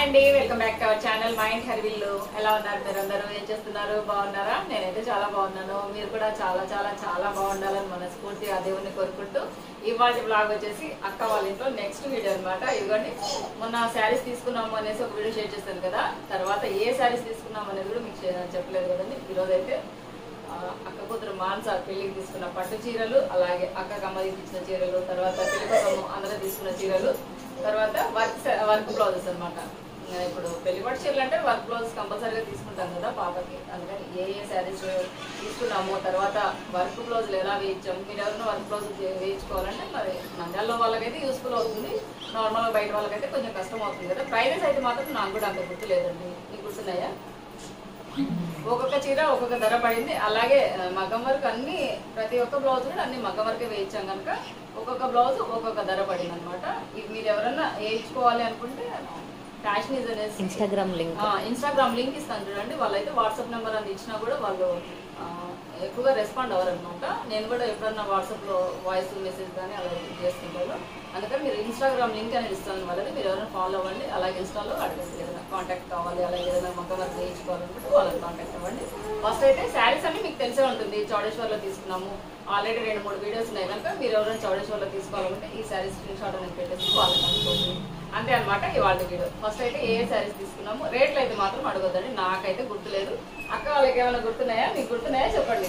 అండి welcome back to our channel mind హర్విల్లు ఎలా ఉన్నారు మీరు అందరూ ఏం చేస్తున్నారు బాగున్నారా నేనైతే చాలా బాగున్నాను మీరు కూడా చాలా చాలా చాలా బాగుండాలని మనస్ఫూర్తిగా దేవుణ్ణి కోరుకుంటూ ఇవాళ బ్లాగ్ వచ్చేసి అక్క వాళ్ళ ఇంట్లో నెక్స్ట్ వీడియో అన్నమాట ఇదిగోండి మొన్న శారీస్ తీసుకున్నాము అనేసి ఒక వీడియో షేర్ చేస్తాను కదా తర్వాత ఏ శారీస్ తీసుకున్నాము అనేది కూడా మీకు షేర్ చెప్పలేదు కదండి ఈరోజు అయితే ఆ, అక్క కూతురు మాన్స పెళ్లికి తీసుకున్న పట్టు చీరలు అలాగే అక్క కమ్మదికి ఇచ్చిన చీరలు తర్వాత పెళ్లి కోసం అందరూ తీసుకున్న చీరలు తర్వాత వర్క్ వర్క్ బ్లౌజెస్ అనమాట ఇప్పుడు పెళ్లి పట్టు చీరలు అంటే వర్క్ బ్లౌజెస్ కంపల్సరీగా తీసుకుంటాం కదా పాపకి అందుకని ఏ ఏ శారీస్ తీసుకున్నాము తర్వాత వర్క్ బ్లౌజులు ఎలా వేయించాము మీరు ఎవరైనా వర్క్ బ్లౌజ్ వేయించుకోవాలంటే మరి నంద్యాలలో వాళ్ళకైతే యూస్ఫుల్ అవుతుంది నార్మల్గా బయట వాళ్ళకైతే కొంచెం కష్టం అవుతుంది కదా ప్రైజెస్ అయితే మాత్రం నాకు కూడా అంత గుర్తు లేదండి మీకు గుర్తున్నాయా ఒక్కొక్క చీర ఒక్కొక్క ధర పడింది అలాగే ఆ, మగ్గం వర్క్ అన్ని ప్రతి ఒక్క బ్లౌజ్ కూడా అన్ని మగ్గం వర్కే వేయించాం కనుక ఒక్కొక్క బ్లౌజ్ ఒక్కొక్క ధర పడింది అనమాట ఇది మీరు ఎవరన్నా వేయించుకోవాలి అనుకుంటే ఫ్యాషన్ ఇస్ అనేసి ఇన్స్టాగ్రామ్ లింక్ ఇన్స్టాగ్రామ్ లింక్ ఇస్తాను చూడండి వాళ్ళైతే వాట్సాప్ నెంబర్ అని ఇచ్చినా కూడా వాళ్ళు ఆ, ఎక్కువగా రెస్పాండ్ అవ్వరు అనమాట నేను కూడా ఎప్పుడన్నా వాట్సాప్ లో వాయిస్ మెసేజ్ కానీ అలా చేస్తుంటాను అందుకని మీరు ఇన్స్టాగ్రామ్ లింక్ అనేది ఇస్తాను వాళ్ళది మీరు ఎవరైనా ఫాలో అవ్వండి అలాగే ఇన్స్టాలో అడగండి ఏదైనా కాంటాక్ట్ కావాలి అలాగే ఏదైనా మొక్క వర్క్ వేయించుకోవాలనుకుంటే వాళ్ళని కాంటాక్ట్ అవ్వండి ఫస్ట్ అయితే శారీస్ అన్ని మీకు తెలిసే ఉంటుంది చౌడేశ్వర్లో తీసుకున్నాము ఆల్రెడీ రెండు మూడు వీడియోస్ ఉన్నాయి కనుక మీరు ఎవరైనా చౌడేశ్వర్లో తీసుకోవాలంటే ఈ శారీస్ స్క్రీన్ షాట్ అనేది పెట్టేసి వాళ్ళకి అనుకోండి అంతే అనమాట ఇవాళ వీడియో ఫస్ట్ అయితే ఏ శారీస్ తీసుకున్నాము రేట్లు అయితే మాత్రం అడగొద్దండి నాకైతే గుర్తులేదు అక్క వాళ్ళకి ఏమైనా గుర్తున్నాయా మీకు గుర్తున్నాయా చెప్పండి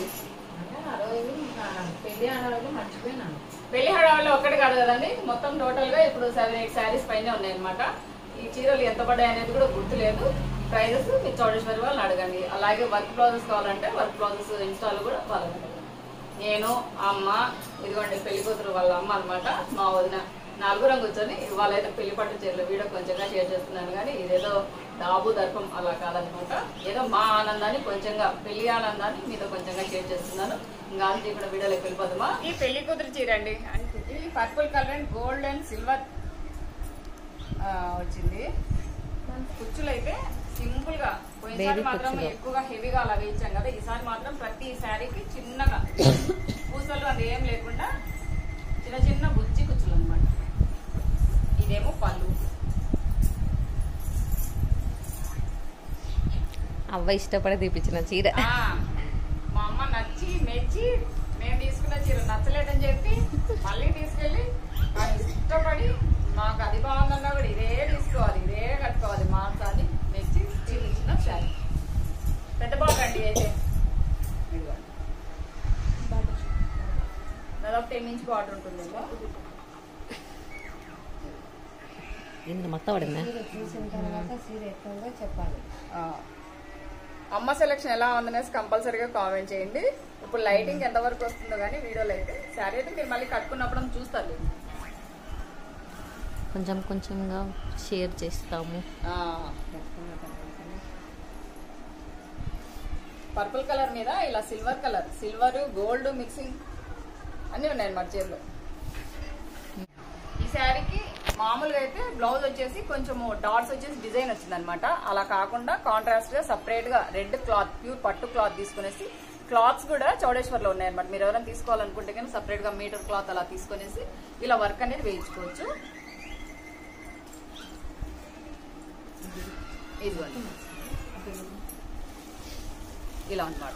పెళ్లి ఆడవాళ్ళు మర్చిపోయినాను పెళ్లి హడావిలో ఒక్కటి కాదు కదండి మొత్తం టోటల్ గా ఇప్పుడు సెవెన్ ఎయిట్ శారీస్ పైన ఉన్నాయి అనమాట ఈ చీరలు ఎంత పడ్డాయి అనేది కూడా గుర్తులేదు ప్రైజెస్ మీరు చౌడేశ్వరి వాళ్ళని అడగండి అలాగే వర్క్ బ్లౌజెస్ కావాలంటే వర్క్ బ్లౌజెస్ ఇన్స్టాల్ కూడా వాళ్ళని అడగండి నేను అమ్మ ఇదిగోండి పెళ్లి కూతురు వాళ్ళ అమ్మ అన్నమాట మా వదిన నలుగురం కూర్చొని వాళ్ళైతే పెళ్లి పట్టు చీరలు వీడియో కొంచెంగా షేర్ చేస్తున్నాను కానీ ఇదేదో దాబు దర్పం అలా కాదనమాట ఏదో మా ఆనందాన్ని కొంచెంగా పెళ్లి ఆనందాన్ని మీతో కొంచెంగా షేర్ చేస్తున్నాను ఇంకా అంతే ఇక్కడ వీడియోలోకి వెళ్ళిపోదామా ఈ పెళ్లి కూతురు చీర అండి ఇది purple colour and gold and silver వచ్చింది కుచ్చులు అయితే సింపుల్ గా పోయినసారి Baby మాత్రం కుచ్చులు. ఎక్కువగా హెవీగా అలా వేయించాం కదా ఈసారి మాత్రం ప్రతి శారీకి చిన్నగా పూసలు అది ఏం లేకుండా చిన్న చిన్న బుజ్జి కుచ్చులు అనమాట ఇదేమో పళ్ళు అవ్వ ఇష్టపడి తీపించిన చీర ఆ, మా అమ్మ నచ్చి మెచ్చి మేము తీసుకున్న చీర నచ్చలేదని చెప్పి మళ్ళీ తీసుకెళ్ళి అది ఇష్టపడి మాకు అది బాగుందన్నా కూడా ఇదే తీసుకోవాలి ఇదే కట్టుకోవాలి మాంసాన్ని మెచ్చి చూపించిన శారీ పెద్ద బాగుంది అండి అయితే ఇదిగోండి. దాదాపు టెన్ ఇంచ్ బార్డర్ ఉంటుందేమో ఇంత మొత్తం పడిందా సీర చూసిన తర్వాత సీర ఎట్లుందో చెప్పాలి ఆ. అమ్మ సెలక్షన్ ఎలా ఉందనేసి కంపల్సరీగా కామెంట్ చేయండి ఇప్పుడు లైటింగ్ ఎంత వరకు వస్తుందో కానీ వీడియోలో అయితే శారీ అయితే మీరు మళ్ళీ కట్టుకున్నప్పుడు చూస్తారు కొంచెం కొంచెంగా షేర్ చేస్తాము ఆ, పర్పుల్ కలర్ మీద ఇలా silver colour silver gold mixing అన్నీ ఉన్నాయి అన్నమాట చీరలు ఈ శారీకి మామూలుగా అయితే బ్లౌజ్ వచ్చేసి కొంచెం డాట్స్ వచ్చేసి డిజైన్ వచ్చింది అనమాట అలా కాకుండా కాంట్రాస్ట్ గా సపరేట్ గా రెడ్ క్లాత్ ప్యూర్ పట్టు క్లాత్ తీసుకునేసి క్లాత్స్ కూడా చౌడేశ్వర్లో ఉన్నాయన్నమాట మీరు ఎవరైనా తీసుకోవాలనుకుంటే కానీ సపరేట్ గా మీటర్ క్లాత్ అలా తీసుకునేసి ఇలా వర్క్ అనేది వేయించుకోవచ్చు ఇదిగోండి ఇలా అనమాట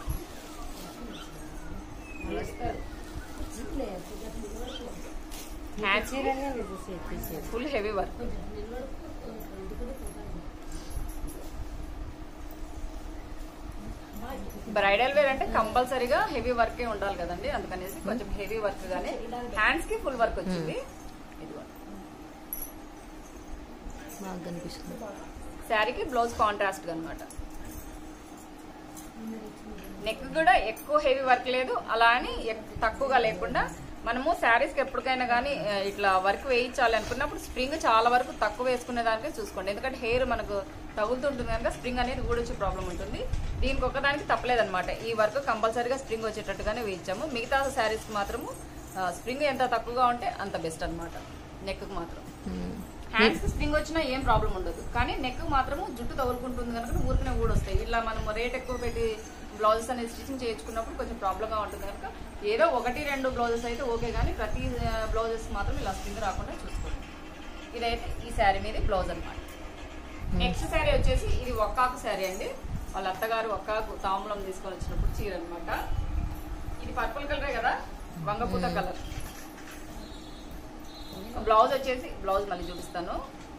హ్యాండ్స్ చీరనే తీసేది full heavy work bridal wear అంటే కంపల్సరీగా హెవీ వర్కే ఉండాలి కదండి అందుకనేసి కొంచెం హెవీ వర్క్ గానే హ్యాండ్స్ కి ఫుల్ వర్క్ వచ్చింది ఇదిగోండి బాగా కనిపిస్తుంది శారీకి బ్లౌజ్ కాంట్రాస్ట్ అనమాట నెక్ కూడా ఎక్కువ హెవీ వర్క్ లేదు అలా అని ఎక్- తక్కువగా లేకుండా మనము శారీస్ కి ఎప్పటికైనా కానీ ఆ, ఇట్లా వర్క్ వేయించాలి అనుకున్నప్పుడు స్ప్రింగ్ చాలా వరకు తక్కువ వేసుకునే దానికే చూసుకోండి ఎందుకంటే హెయిర్ మనకు తగులుతుంటుంది కనుక స్ప్రింగ్ అనేది ఊడొచ్చే ప్రాబ్లం ఉంటుంది దీనికి ఒకదానికి తప్పలేదన్నమాట ఈ వర్క్ కంపల్సరీగా స్ప్రింగ్ వచ్చేటట్టుగానే వేయించాము మిగతా శారీస్ మాత్రము ఆ, స్ప్రింగ్ ఎంత తక్కువగా ఉంటే అంత బెస్ట్ అనమాట నెక్ మాత్రం ఉమ్. హ్యాండ్స్ స్ప్రింగ్ వచ్చినా ఏం ప్రాబ్లం ఉండదు కానీ నెక్ మాత్రము జుట్టు తగులుకుంటుంది కనుక ఊరికనే ఊడొస్తాయి ఇలా మనం రేట్ ఎక్కువ పెట్టి బ్లౌజెస్ అనేది స్టిచింగ్ చేయించుకున్నప్పుడు కొంచెం ప్రాబ్లంగా ఉంటుంది కనుక ఏదో ఒకటి రెండు బ్లౌజెస్ అయితే ఓకే కానీ ప్రతి బ్లౌజెస్ మాత్రం ఇలా స్ప్రింగ్ రాకుండా చూసుకోండి ఇదైతే ఈ శారీ మీద బ్లౌజ్ అనమాట నెక్స్ట్ శారీ వచ్చేసి ఇది ఒక్కాకు శారీ అండి వాళ్ళ అత్తగారు ఒక్కాకు తాంబూలం తీసుకొని వచ్చినప్పుడు చీర అనమాట ఇది పర్పుల్ కలరే కదా వంగపూత కలర్ బ్లౌజ్ వచ్చేసి బ్లౌజ్ మళ్ళీ చూపిస్తాను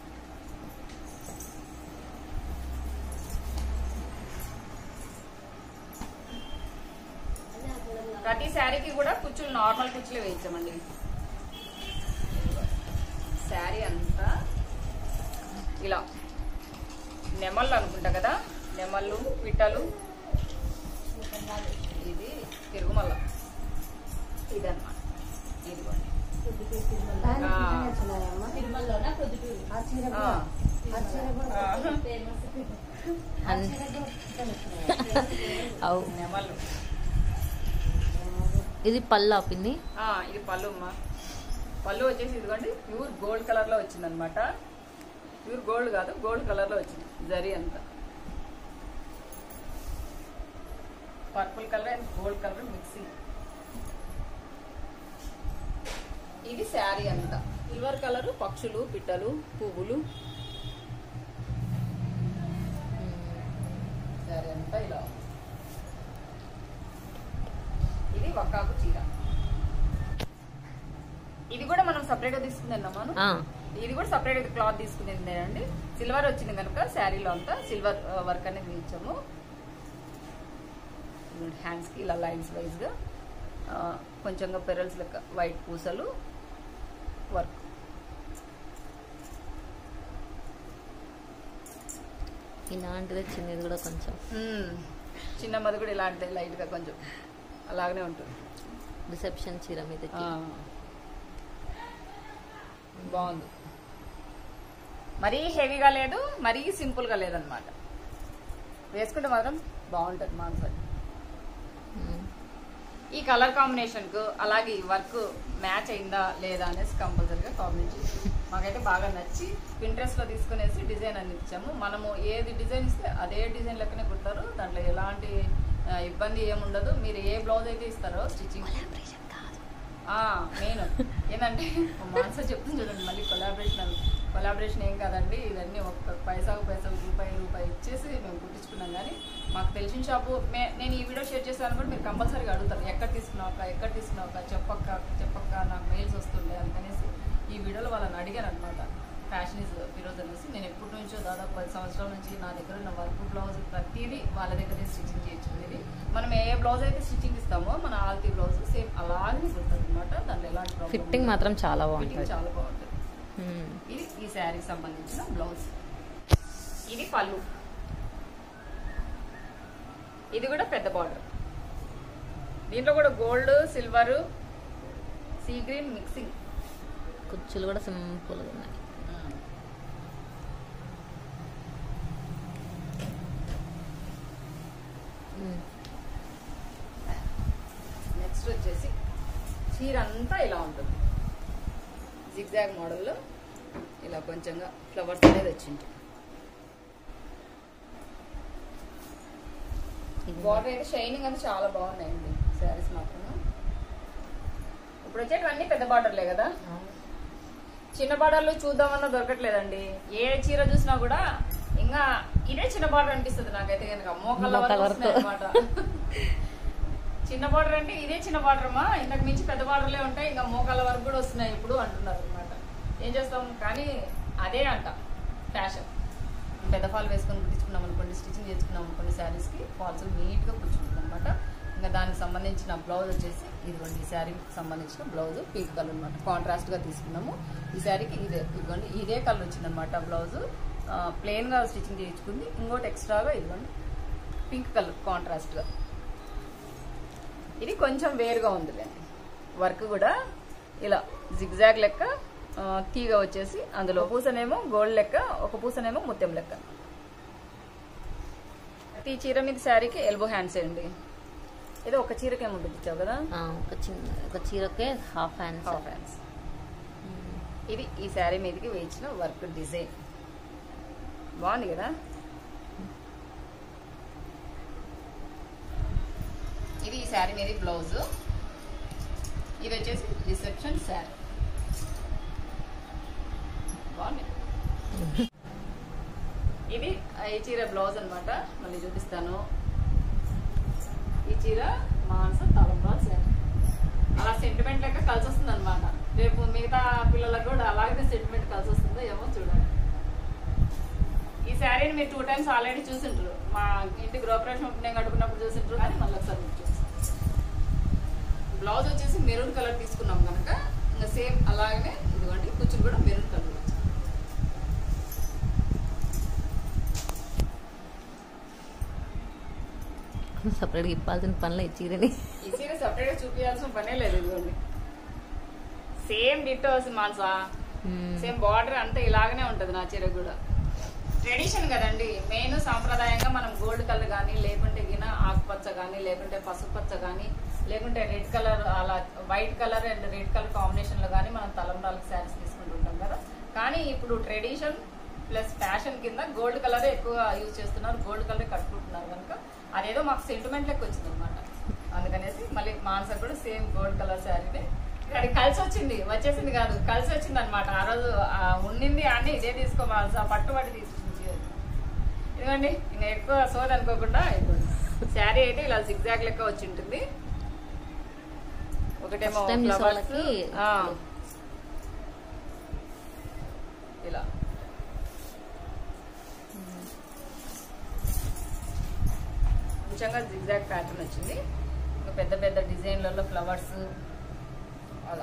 ప్రతి శారీకి కూడా కుచ్చులు నార్మల్ కుచ్చులు వేయించామండి శారీ అంతా ఇలా నెమళ్ళు అనుకుంటా కదా నెమళ్ళు పిట్టలు ఇది తిరుగుమల్ల ఇదన్నమాట ఇదిగోండి ఆ. ఆ చీర ఆ. కూడా- ఆ చీర కూడా ఆ. ఆ చీర కూడా అవు నెమళ్ళు ఇది పళ్ళు ఆపింది ఆ, ఇది పళ్ళు అమ్మా పళ్ళు వచ్చేసి ఇదిగోండి ప్యూర్ గోల్డ్ కలర్ లో వచ్చింది అనమాట ప్యూర్ గోల్డ్ కాదు గోల్డ్ కలర్ లో వచ్చింది జరీ అంతా purple colour and gold colour mixing ఇది శారీ అంతా సిల్వర్ కలర్ పక్షులు పిట్టలు పువ్వులు శారీ అంతా ఇలా ఉంది. ఇది వక్కాకు చీర ఇది కూడా మనం సపరేట్ గా తీసుకుందాం ఆ, ఇది కూడా సపరేట్ క్లాత్ తీసుకునేది అండి సిల్వర్ వచ్చింది కనుక శారీలో అంతా సిల్వర్ వర్క్ అనేది ఇచ్చాము హ్యాండ్స్ కి ఇలా లైన్స్ వైజ్ గా ఆ, కొంచెంగా పెరల్స్ లెక్క వైట్ పూసలు వర్క్ ఇలాంటిది వచ్చింది ఇది కూడా కొంచెం చిన్నమ్మది కూడా ఇలాంటిది లైట్ గా కొంచెం అలాగనే ఉంటుంది రిసెప్షన్ చీర మీదకి ఆ. బాగుంది మరీ హెవీగా లేదు మరీ సింపుల్ గా లేదనమాట వేసుకుంటే మాత్రం బాగుంటుంది మాన్సర్ ఉమ్. ఈ కలర్ కాంబినేషన్ కు అలాగే ఈ వర్క్ మ్యాచ్ అయిందా లేదా అనేసి కంపల్సరీగా కామెంట్ చేసి మాకైతే బాగా నచ్చి పింట్రెస్ట్ లో తీసుకునేసి డిజైన్ అని ఇచ్చాము మనము ఏది డిజైన్ ఇస్తే అదే డిజైన్ లెక్కనే కుడతారు దాంట్లో ఎలాంటి ఆ, ఇబ్బంది ఏముండదు మీరు ఏ బ్లౌజ్ అయితే ఇస్తారో స్టిచ్చింగ్ మెయిన్ ఏంటంటే మాన్స చెప్తుంది చూడండి మళ్ళీ కొలాబరేషన్ కొలాబరేషన్ ఏం కాదండి ఇవన్నీ ఒక్క పైసాకు పైసాకు రూపాయి రూపాయి ఇచ్చేసి మేము కుట్టించుకున్నాం కానీ మాకు తెలిసిన షాపు మే నేను ఈ వీడియో షేర్ చేశాను కూడా మీరు కంపల్సరీగా అడుగుతారు ఎక్కడ తీసుకున్నావు ఎక్కడ తీసుకున్నావు చెప్పక్క చెప్పక్క నాకు మెయిల్స్ వస్తుండే అందుకనేసి ఈ వీడియోలో వాళ్ళని అడిగాను అనమాట ఫ్యాషన్ ఇస్ ఫిరోజ్ అనేసి నేను ఎప్పటి నుంచో దాదాపు పది సంవత్సరాల నుంచి నా దగ్గర ఉన్న వర్క్ బ్లౌజ్ ప్రతిదీ వాళ్ళ దగ్గరే స్టిచ్చింగ్ చేయించుకునేది మనం ఏ బ్లౌజ్ అయితే స్టిచ్చింగ్ ఇస్తామో మన ఆల్తీ బ్లౌజ్ సేమ్ అలాగే కుడుతుంది అనమాట దాంట్లో ఎలాంటి problem ఫిట్టింగ్ ఉండదు. మాత్రం చాలా ఫిట్టింగ్ బాగుంటుంది చాలా బాగుంటుంది ఉమ్. ఇది ఈ శారీకి సంబంధించిన బ్లౌజ్ ఇది పళ్ళు ఇది కూడా పెద్ద బార్డర్ దీంట్లో కూడా gold silver sea green mixing కుచ్చులు కూడా సింపుల్గా ఉన్నాయి ఉమ్. నెక్స్ట్ వచ్చేసి చీర అంతా ఇలా ఉంటుంది జిగ్జాగ్ మోడల్లో ఇలా కొంచెంగా ఫ్లవర్స్ అనేది వచ్చింది ఇది బార్డర్ అయితే షైనింగ్ అంతా చాలా బాగున్నాయండి శారీస్ మాత్రం ఇప్పుడు వచ్చేటివన్నీ పెద్ద బార్డర్లే కదా చిన్న బార్డర్లు చూద్దామన్నా దొరకట్లేదండి ఏ చీర చూసినా కూడా ఇంకా ఇదే చిన్న బార్డర్ అనిపిస్తుంది నాకైతే కనుక మోకాళ్ళ మోకాళ్ళ వరకు వరకు. అనమాట చిన్న బార్డర్ అంటే ఇదే చిన్న బార్డర్ అమ్మా ఇంతకు మించి పెద్ద బార్డర్లే ఉంటాయి ఇంకా మోకాళ్ళ వరకు కూడా వస్తున్నాయి ఇప్పుడు అంటున్నారు అనమాట ఏం చేస్తాం కానీ అదే అంట ఫ్యాషన్ పెద్ద ఫాల్ వేసుకొని కుట్టించుకున్నాం అనుకోండి స్టిచ్చింగ్ చేసుకున్నాం అనుకోండి శారీస్కి ఫాల్స్ నీట్గా కూర్చుంటుంది అనమాట ఇంకా దానికి సంబంధించిన బ్లౌజ్ వచ్చేసి ఇదిగోండి ఈ శారీకి సంబంధించిన బ్లౌజ్ పింక్ కలర్ అనమాట కాంట్రాస్ట్గా తీసుకున్నాము ఈ శారీకి ఇదే ఇదిగోండి ఇదే కలర్ వచ్చిందనమాట బ్లౌజ్ ప్లెయిన్గా స్టిచ్చింగ్ చేయించుకుంది ఇంకోటి ఎక్స్ట్రాగా ఇదిగోండి పింక్ కలర్ కాంట్రాస్ట్గా ఇది కొంచెం వేరుగా ఉందిలేండి వర్క్ కూడా ఇలా జిగ్జాగ్ లెక్క ఆ, తీగ వచ్చేసి అందులో పూసనేమో గోల్డ్ లెక్క ఒక పూసనేమో ముత్యం లెక్క ఈ చీర మీద శారీకి ఎల్బో హ్యాండ్స్ అండి ఏదో ఒక చీరకి ఏముంటుంది ఇచ్చావు కదా ఆ, ఒక చిన్న ఒక చీరకే హాఫ్ హ్యాండ్స్ హాఫ్ హ్యాండ్స్ ఇది ఈ శారీ మీదకి వేయించిన వర్క్ డిజైన్ బాగుంది కదా ఇది ఈ శారీ మీద బ్లౌజ్ ఇది వచ్చేసి రిసెప్షన్ శారీ బాగుంది ఈ చీర బ్లౌజ్ అన్నమాట మళ్ళీ చూపిస్తాను ఈ చీర మాంస తలంబ్రాలు శారీ అలా సెంటిమెంట్ లెక్క కలిసి వస్తుంది అనమాట రేపు మిగతా పిల్లలకు కూడా అలాగే సెంటిమెంట్ కలిసి వస్తుందో ఏమో చూడాలి ఈ శారీని మీరు టూ టైమ్స్ ఆల్రెడీ చూసింటారు మా ఇంటి గృహప్రవేశం నేను కట్టుకున్నప్పుడు చూసింటారు కానీ మళ్ళీ ఒకసారి మీరు చూస్తారు బ్లౌజ్ వచ్చేసి మెరూన్ కలర్ తీసుకున్నాం కనుక ఇంకా సేమ్ అలాగనే ఇదిగోండి కుచ్చులు కూడా మెరూన్ కలర్ వచ్చాయి సపరేట్గా ఇప్పాల్సిన పనులు ఈ చీరని ఈ చీర సపరేట్ గా చూపించాల్సిన పనే లేదు ఇదిగోండి సేమ్ డిట్టో మాన్సా మ్మ్. సేమ్ బార్డర్ అంతా ఇలాగనే ఉంటది నా చీర కూడా ట్రెడిషన్ కదండి మెయిన్ సాంప్రదాయంగా మనం గోల్డ్ కలర్ కానీ లేకుంటే గిన ఆకుపచ్చ కానీ లేకుంటే పసుపు పచ్చ కానీ లేకుంటే రెడ్ కలర్ అలా white colour and red colour combination లో కానీ మనం తలంబ్రాలకు శారీస్ తీసుకుంటుంటాం కదా కానీ ఇప్పుడు ట్రెడిషన్ ప్లస్ ఫ్యాషన్ కింద గోల్డ్ కలర్ ఎక్కువ యూజ్ చేస్తున్నారు గోల్డ్ కలర్ కట్టుకుంటున్నారు కనుక అదేదో మాకు సెంటిమెంట్ లెక్క వచ్చింది అనమాట అందుకనేసి మళ్ళీ మానస కూడా సేమ్ గోల్డ్ కలర్ శారీనే అది కలిసి వచ్చింది వచ్చేసింది కాదు కలిసి వచ్చింది అనమాట ఆ రోజు ఆ ఉండింది అన్ని ఇదే తీసుకోవాలి పట్టుబడి తీసుకుంది ఇదిగోండి ఇంకా ఎక్కువ సోది అనుకోకుండా అయిపోయింది శారీ అయితే ఇలా సిగ్జాగ్ లెక్క వచ్చి ఉంటుంది ఒకటేమో First time చూసే flowers, వాళ్ళకి ఆ, ఇలా నిజంగా జిగ్జాగ్ ప్యాటర్న్ వచ్చింది ఇంకా పెద్ద పెద్ద డిజైన్లలో ఫ్లవర్స్ అలా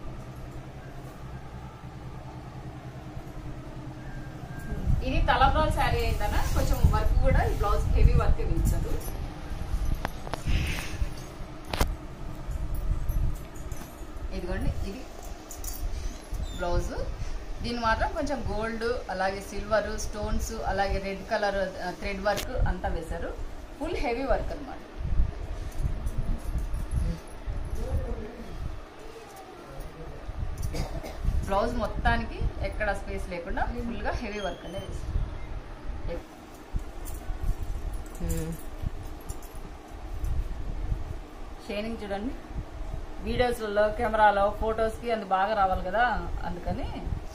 ఇది తలబ్రాల్ శారీ అయిందన కొంచెం వర్క్ కూడా ఈ బ్లౌజ్ హెవీ వర్క్ ఇచ్చారు ఇదిగోండి ఇది బ్లౌజ్ దీని మాత్రం కొంచెం గోల్డ్ అలాగే సిల్వర్ స్టోన్స్ అలాగే రెడ్ కలర్ థ్రెడ్ వర్క్ అంతా వేశారు ఫుల్ హెవీ వర్క్ అన్నమాట బ్లౌజ్ మొత్తానికి ఎక్కడ స్పేస్ లేకుండా ఫుల్ గా హెవీ వర్క్ అనేది వేశారు మ్మ్. షైనింగ్ చూడండి వీడియోస్లలో కెమెరాలో ఫొటోస్కి అది బాగా రావాలి కదా అందుకని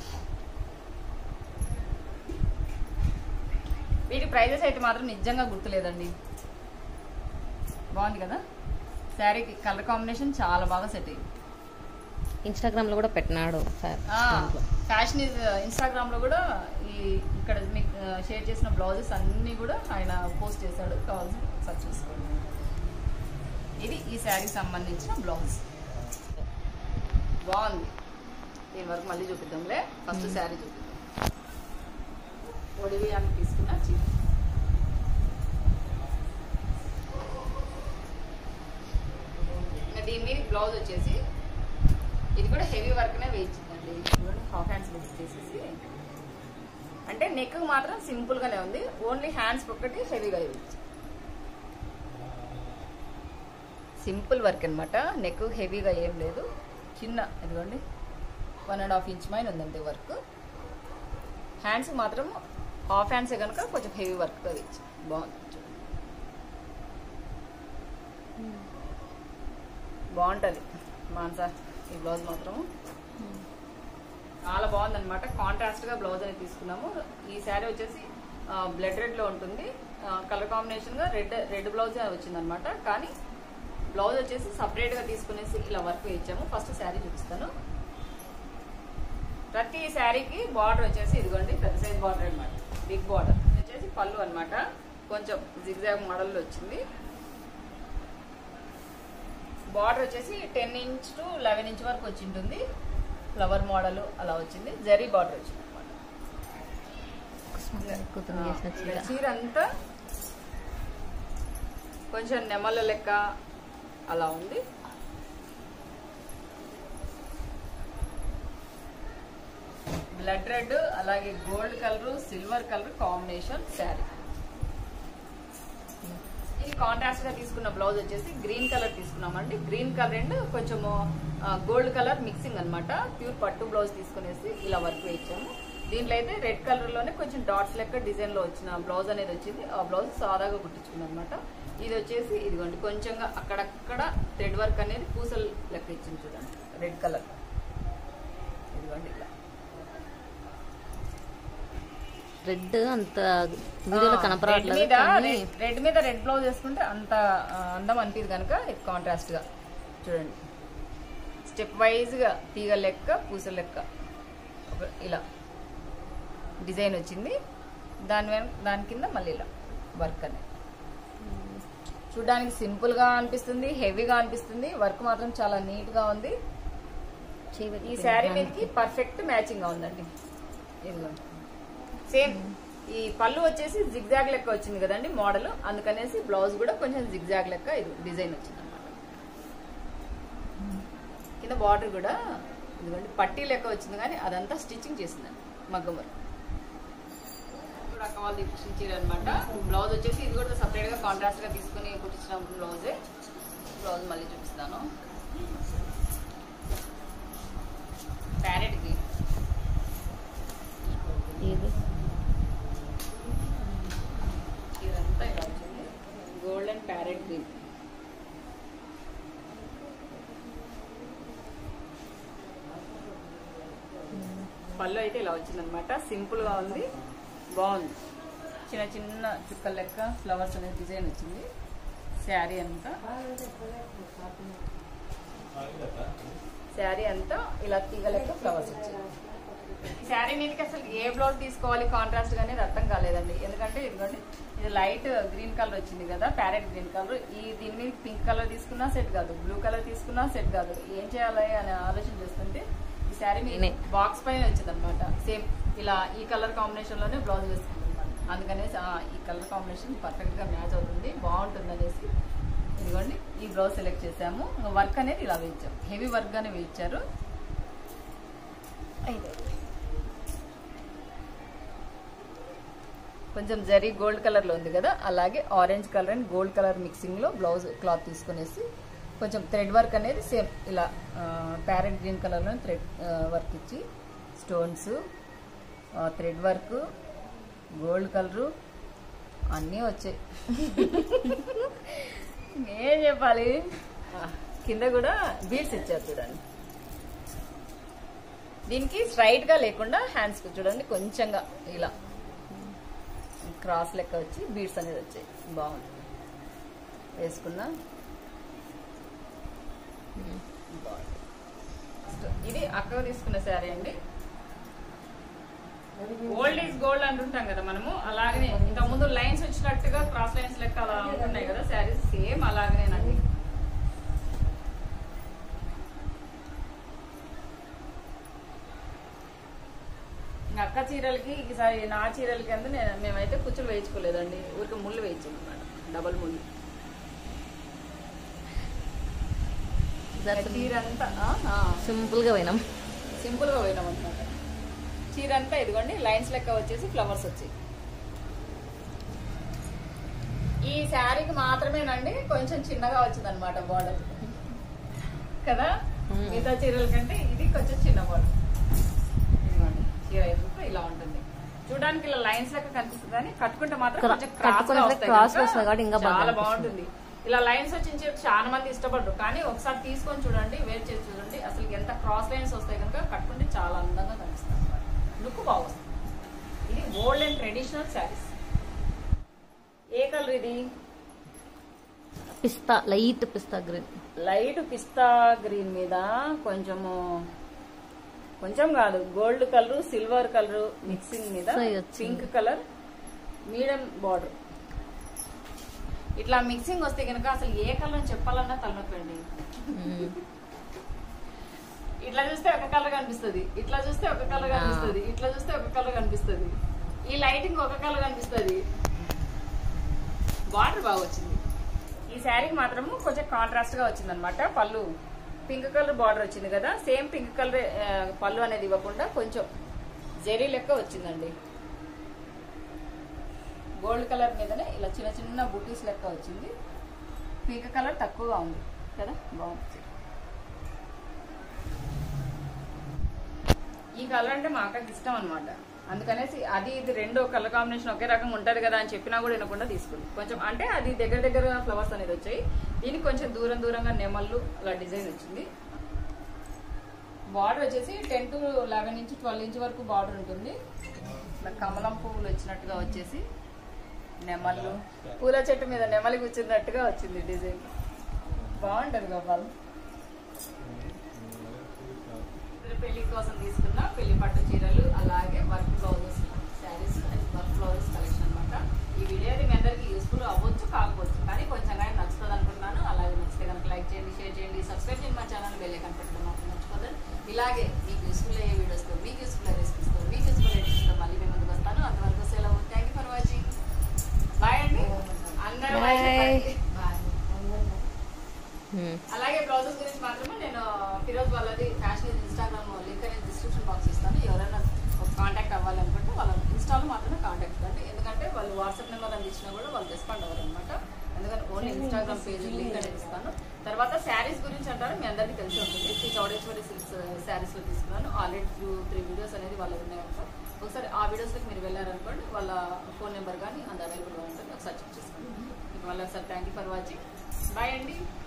వీటి ప్రైజెస్ అయితే మాత్రం నిజంగా గుర్తులేదండి బాగుంది కదా శారీకి కలర్ కాంబినేషన్ చాలా బాగా సెట్ అయింది ఇన్స్టాగ్రామ్ లో కూడా పెట్టినాడు సార్ దాంట్లో. ఫ్యాషన్ ఇస్ ఇన్స్టాగ్రామ్ లో కూడా ఈ ఇక్కడ మీకు షేర్ చేసిన బ్లౌజెస్ అన్ని కూడా ఆయన పోస్ట్ చేశాడు కావాల్సి ఒకసారి చూసుకోండి ఇది ఈ శారీకి సంబంధించిన బ్లౌజ్ బాగుంది దీని వరకు మళ్ళీ చూపిద్దాంలే ఫస్ట్ శారీ చూపిద్దాం ఒడివి అని తీసుకున్న చీర ఇంకా దీని మీద బ్లౌజ్ వచ్చేసి ఇది కూడా హెవీ వర్క్నే వేయించిందండి చూడండి హాఫ్ హ్యాండ్స్ చేసేసి అంటే నెక్ మాత్రం సింపుల్ గానే ఉంది ఓన్లీ హ్యాండ్స్ ఒక్కటి హెవీగా వేయించి సింపుల్ వర్క్ అన్నమాట నెక్ హెవీగా ఏం లేదు చిన్న ఇదిగోండి వన్ అండ్ హాఫ్ ఇంచ్ మైన ఉందండి వర్క్ హ్యాండ్స్ మాత్రం హాఫ్ హ్యాండ్స్ కనుక కొంచెం హెవీ వర్క్గా వేయించి బాగుంది చూడండి. బాగుంటుంది మాన్సా ఈ బ్లౌజ్ మాత్రం చాలా బాగుంది అనమాట కాంట్రాస్ట్ గా బ్లౌజ్ అనేది తీసుకున్నాము ఈ శారీ వచ్చేసి బ్లడ్ రెడ్ లో ఉంటుంది కలర్ కాంబినేషన్ గా రెడ్ రెడ్ బ్లౌజ్ వచ్చింది అనమాట కానీ బ్లౌజ్ వచ్చేసి సపరేట్ గా తీసుకునేసి ఇలా వర్క్ ఇచ్చాము ఫస్ట్ శారీ చూపిస్తాను ప్రతి శారీకి బార్డర్ వచ్చేసి ఇదిగోండి పెద్ద సైజ్ బార్డర్ అనమాట బిగ్ బార్డర్ వచ్చేసి పళ్ళు అన్నమాట కొంచెం జిగ్జాగ్ మోడల్లో వచ్చింది బార్డర్ వచ్చేసి ten inch to eleven inch వరకు వచ్చి ఉంటుంది ఫ్లవర్ మోడల్ అలా వచ్చింది జరీ బార్డర్ వచ్చింది అనమాట కూతురు చేసిన చీర చీర అంతా కొంచెం నెమల లెక్క అలా ఉంది బ్లడ్ రెడ్ అలాగే gold colour silver colour combination sari ఇది కాంట్రాస్ట్ గా తీసుకున్న బ్లౌజ్ వచ్చేసి గ్రీన్ కలర్ తీసుకున్నామండి గ్రీన్ కలర్ అండ్ కొంచెము గోల్డ్ కలర్ మిక్సింగ్ అన్నమాట ప్యూర్ పట్టు బ్లౌజ్ తీసుకునేసి ఇలా వర్క్ వేయించాము దీంట్లో అయితే రెడ్ కలర్ లోనే కొంచెం డాట్స్ లెక్క డిజైన్ లో వచ్చిన బ్లౌజ్ అనేది వచ్చింది ఆ బ్లౌజ్ సాదాగా కుట్టించుకుంది అనమాట ఇది వచ్చేసి ఇదిగోండి కొంచెంగా అక్కడక్కడ థ్రెడ్ వర్క్ అనేది పూసలు లెక్క ఇచ్చింది చూడండి రెడ్ కలర్ ఇదిగోండి ఇలా రెడ్ అంత వీడియోలో రెడ్ కనపడట్లేదు మీద కానీ రెడ్ మీద రెడ్ బ్లౌజ్ వేసుకుంటే అంత ఆ, అందం అనిపిది కనుక ఇది కాంట్రాస్ట్ గా చూడండి స్టెప్ వైజ్ గా తీగ లెక్క పూస లెక్క ఒక- ఇలా డిజైన్ వచ్చింది దాని వెన దాని కింద మళ్ళీ ఇలా వర్క్ అని చూడడానికి సింపుల్ గా అనిపిస్తుంది హెవీగా అనిపిస్తుంది వర్క్ మాత్రం చాలా నీట్ గా ఉంది చేయి ఈ శారీ మీదకి పర్ఫెక్ట్ మ్యాచింగ్ గా ఉందండి ఇదిగోండి సేమ్ ఈ పళ్ళు వచ్చేసి జిగ్జాగ్ లెక్క వచ్చింది కదండి మోడల్ అందుకనేసి బ్లౌజ్ కూడా కొంచెం జిగ్జాగ్ లెక్క ఇది డిజైన్ వచ్చింది అనమాట కింద బార్డర్ కూడా ఇదిగోండి పట్టీ లెక్క వచ్చింది కానీ అదంతా స్టిచ్చింగ్ చేసిందండి మగ్గం వర్క్ ఇప్పుడు అక్క వాళ్ళు ఇచ్చిన చీర అనమాట బ్లౌజ్ వచ్చేసి ఇది కూడా సపరేట్ గా కాంట్రాస్ట్ గా తీసుకుని కుట్టించిన బ్లౌజే బ్లౌజ్ మళ్ళీ చూపిస్తాను ప్యారెట్ కి ఇది ఇదంతా ఇలా వచ్చింది గోల్డ్ అండ్ ప్యారెట్ గ్రీన్ పళ్ళు అయితే ఇలా వచ్చిందనమాట సింపుల్ గా ఉంది బాగుంది చిన్న చిన్న చుక్కల లెక్క ఫ్లవర్స్ అనే డిజైన్ వచ్చింది శారీ అంతా శారీ అంతా ఇలా తీగ లెక్క ఫ్లవర్స్ వచ్చింది శారీ మీదకి అసలు ఏ బ్లౌజ్ తీసుకోవాలి కాంట్రాస్ట్ గా అనేది అర్థం కాలేదండి ఎందుకంటే ఇదిగోండి ఇది లైట్ గ్రీన్ కలర్ వచ్చింది కదా ప్యారెట్ గ్రీన్ కలర్ ఈ దీని మీద పింక్ కలర్ తీసుకున్నా సెట్ కాదు బ్లూ కలర్ తీసుకున్నా సెట్ కాదు ఏం చేయాలి అని ఆలోచన చేస్తుంటే ఈ శారీ మీద నేనే. బాక్స్ పైన వచ్చింది అనమాట సేమ్ ఇలా ఈ కలర్ కాంబినేషన్ లోనే బ్లౌజ్ వేసుకుంటున్నాను అందుకనేసి ఆ, ఈ కలర్ కాంబినేషన్ పర్ఫెక్ట్ గా మ్యాచ్ అవుతుంది బాగుంటుంది అనేసి ఇదిగోండి ఈ బ్లౌజ్ సెలెక్ట్ చేసాము వర్క్ అనేది ఇలా వేయించాం హెవీ వర్క్ గానే వేయించారు అయితే కొంచెం జరీ గోల్డ్ కలర్ లో ఉంది కదా అలాగే orange colour and gold colour mixing లో బ్లౌజ్ క్లాత్ తీసుకునేసి కొంచెం థ్రెడ్ వర్క్ అనేది సేమ్ ఇలా ప్యారెట్ గ్రీన్ కలర్ లో థ్రెడ్ వర్క్ ఇచ్చి stones thread work gold colour అన్నీ వచ్చాయి ఏం చెప్పాలి ఆ, కింద కూడా బీడ్స్ ఇచ్చారు చూడండి దీనికి స్ట్రైట్ గా లేకుండా హ్యాండ్స్ కి చూడండి కొంచెంగా ఇలా క్రాస్ లెక్క వచ్చి బీడ్స్ అనేది వచ్చాయి బాగుంది వేసుకున్నా బాగుంది. ఇది అక్క తీసుకున్న శారీ అండి ఓల్డ్ ఈజ్ గోల్డ్ అంటుంటాం కదా మనము అలాగనే ఇంత ముందు లైన్స్ వచ్చినట్టుగా క్రాస్ లైన్స్ లెక్క అలా ఉంటున్నాయి కదా శారీస్ సేమ్ అలాగనేనండి ఇంకా అక్క చీరలకి ఈసారి నా చీరలకి అందు నేను మేమైతే కుచ్చులు వేయించుకోలేదండి ఊరికి ముళ్ళు వేయించాం అనమాట డబల్ ముళ్ళు చీర అంతా సింపుల్ గా పోయినాం సింపుల్ గా పోయినాం అనమాట చీర అంతా ఇదిగోండి లైన్స్ లెక్క వచ్చేసి ఫ్లవర్స్ వచ్చాయి ఈ శారీకి మాత్రమేనండి కొంచెం చిన్నగా వచ్చింది అనమాట బార్డర్ కదా Hmm. మిగతా చీరల కంటే ఇది కొంచెం చిన్న బార్డర్ ఇదిగోండి చీర అయితే ఇలా ఉంటుంది చూడడానికి ఇలా లైన్స్ లెక్క కనిపిస్తుంది కానీ కట్టుకుంటే మాత్రం క్రా- కొంచెం క్రాస్ కట్టుకుంటే గా cross వస్తాయి గా కనుక వస్తాయి కాబట్టి ఇంకా బాగా చాలా అనిపిస్తుంది. బాగుంటుంది ఇలా లైన్స్ వచ్చిన చీర చాలా మంది ఇష్టపడరు కానీ ఒకసారి తీసుకొని చూడండి వేర్ చేసి చూడండి అసలు ఎంత క్రాస్ లైన్స్ వస్తాయి కనుక కట్టుకుంటే చాలా అందంగా కనిపిస్తుంది అనమాట లుక్ బాగుంది ఇది ఓల్డ్ అండ్ ట్రెడిషనల్ శారీస్ ఏ కలర్ ఇది పిస్తా లైట్ పిస్తా గ్రీన్ లైట్ పిస్తా గ్రీన్ మీద కొంచెము కొంచెం కాదు gold colour silver colour mixing మీద Mix అయ్యి వచ్చింది. పింక్ కలర్ మీడియం బార్డర్ ఇట్లా మిక్సింగ్ వస్తే కనుక అసలు ఏ కలర్ అని చెప్పాలన్నా తలనొప్పండి ఇట్లా చూస్తే ఒక కలర్ కనిపిస్తుంది ఇట్లా చూస్తే ఒక కలర్ కనిపిస్తుంది ఇట్లా చూస్తే ఒక కలర్ కనిపిస్తుంది ఈ లైటింగ్ ఒక కలర్ కనిపిస్తుంది బార్డర్ బాగా వచ్చింది ఈ శారీకి మాత్రము కొంచెం కాంట్రాస్ట్ గా వచ్చింది అనమాట పళ్ళు పింక్ కలర్ బార్డర్ వచ్చింది కదా సేమ్ పింక్ కలర్ పళ్ళు అనేది ఇవ్వకుండా కొంచెం జెరీ లెక్క వచ్చిందండి గోల్డ్ కలర్ మీదనే ఇలా చిన్న చిన్న బుటీస్ లెక్క వచ్చింది పింక్ కలర్ తక్కువగా ఉంది కదా బాగుంది ఈ కలర్ అంటే మా అక్కకి ఇష్టం అనమాట అందుకనేసి అది ఇది రెండు కలర్ కాంబినేషన్ ఒకే రకంగా ఉంటది కదా అని చెప్పినా కూడా వినకుండా తీసుకుంది కొంచెం అంటే అది దగ్గర దగ్గర ఫ్లవర్స్ అనేది వచ్చాయి దీనికి కొంచెం దూరం దూరంగా నెమళ్ళు అలా డిజైన్ వచ్చింది బార్డర్ వచ్చేసి ten to eleven inch twelve inch వరకు బార్డర్ ఉంటుంది ఇట్లా కమలం పువ్వులు వచ్చినట్టుగా వచ్చేసి నెమళ్ళు పూల చెట్టు మీద నెమలి కూర్చున్నట్టుగా వచ్చింది డిజైన్ బాగుంటది గోపాల్ పెళ్లి కోసం తీసుకున్న పెళ్లి పట్టు చీరలు అలాగే work blouses saris work blouses collection అన్నమాట ఈ వీడియో మీ అందరికి యూస్ఫుల్ అవ్వచ్చు కాకపోవచ్చు కానీ కొంచెం కానీ నచ్చుతుంది అనుకుంటున్నాను అలాగే నచ్చితే కనుక లైక్ చేయండి షేర్ చేయండి సబ్స్క్రైబ్ చేయండి మా ఛానల్ వెళ్ళే కనిపెట్టడం మాత్రం మర్చిపోతుంది ఇలాగే మీకు యూస్ఫుల్ అయ్యే వీడియోస్తో మీకు యూస్ఫుల్ అయ్యే రెసిపీస్తో మీకు యూస్ఫుల్ అయ్యే రెసిపీస్తో మళ్ళీ మేము ముందుకు వస్తాను అంతవరకు సెలవు thank you for watching bye అండి అందరూ Bye. బాయ్ ఉమ్. అలాగే బ్లౌజెస్ గురించి మాత్రమే నేను ఫిరోజ్ వాళ్ళది ఫ్యాషన్ ఇన్స్టాగ్రామ్ లింక్ అనేది డిస్క్రిప్షన్ బాక్స్ ఇస్తాను ఎవరైనా కాంటాక్ట్ అవ్వాలనుకుంటే వాళ్ళ ఇన్స్టాలో మాత్రమే కాంటాక్ట్ కండి ఎందుకంటే వాళ్ళు వాట్సాప్ నెంబర్ అని ఇచ్చినా కూడా వాళ్ళు రెస్పాండ్ అవ్వరు అనమాట ఎందుకంటే ఓన్లీ ఇన్స్టాగ్రామ్ పేజ్ లింక్ అనేది ఇస్తాను తర్వాత శారీస్ గురించి అంటారు మీ అందరికీ తెలిసి ఉంటుంది శ్రీ చౌడేశ్వరి సిల్క్స్ శారీస్లో తీసుకున్నాను ఆల్రెడీ టూ త్రీ వీడియోస్ అనేది వాళ్ళకి ఉన్నాయంట ఒకసారి ఆ వీడియోస్లోకి మీరు వెళ్ళారనుకోండి వాళ్ళ ఫోన్ నెంబర్ కానీ అంత అవైలబుల్గా ఉంటుంది ఒకసారి చెక్ చేసుకోండి మీకు మళ్ళీ ఒకసారి thank you for watching bye అండి